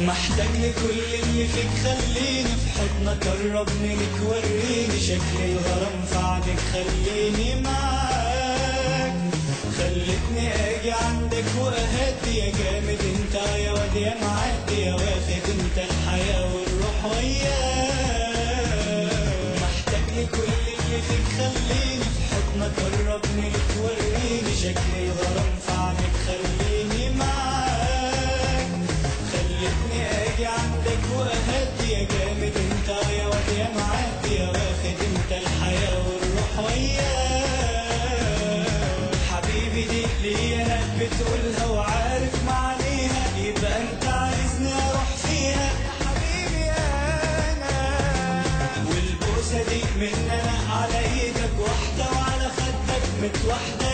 محتاج لكل اللي فيك خليني في حضنك قربني لك وريني شكل الغرام في عينك خليني معاك خلتني اجي عندك واهدي يا جامد انت يا واد يا معدي يا واخد انت الحياة والروح وياك محتاج لكل اللي فيك خليني في حضنك قربني لك وريني شكل الغرام في عينك خليني معاك خلتني اجي عندك واهدي يا جامد انت يا واد يا معدي يا واخد انت الحياة والروح وياك حبيبي دي ليا انا بتقولها وعارف معانيها يبقى انت عايزني اروح فيها يا حبيبي انا والبوسه دي من انا على ايدك واحده وعلى خدك متوحده